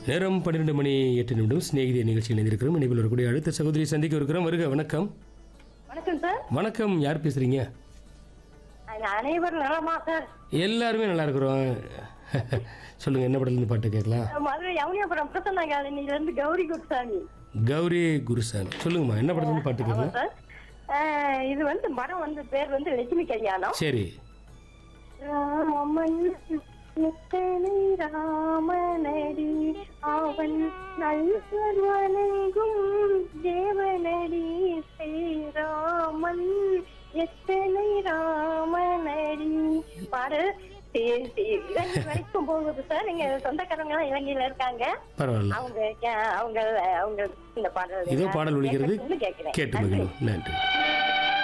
நேரம் பன்னிரெண்டு மணி எட்டு நிமிடம் சிநேகிதி நிகழ்ச்சியில் இணைந்திருக்கிறோம் இணைப்பில் வரக்கூடிய அடுத்த சகோதரி சந்திக்க இருக்கிறோம் வருக வணக்கம் வணக்கம் சார் வணக்கம் யார் பேசுறீங்க அ- அனைவரும் நலமா சார் எல்லாருமே நல்லா இருக்கிறோம் சொல்லுங்க என்ன படத்துல இருந்து பாட்டு கேட்கலாம் மதுரை யமுனியாபுரம் பிரசன்னா காலனில இருந்து கௌரி குருசாமி கௌரி குருசாமி சொல்லுங்கம்மா என்ன படத்துல இருந்து பாட்டு ஆமா கேட்கலாம் சார் அஹ், இது வந்து படம் வந்து பேர் வந்து லட்சுமி கல்யாணம் சரி ராமன் எத்தனை ராமனடி அவன் நல்லர் வணங்கும் தேவனடி ஸ்ரீராமன் எத்தனை ராமனடி பாரு சரி, சரி. இலங்கை வரைக்கும் போகுது சார் நீங்க சொந்தக்காரங்க எல்லாம் இலங்கையில இருக்காங்க பரவாயில்ல அவங்க கே- அவங்க அவங்க இந்த பாடல் இதோ பாடல் ஒழிக்கிறது கேட்கறதுக்கு கேட்கிறேன் கேட்டு மகிழும் நன்றி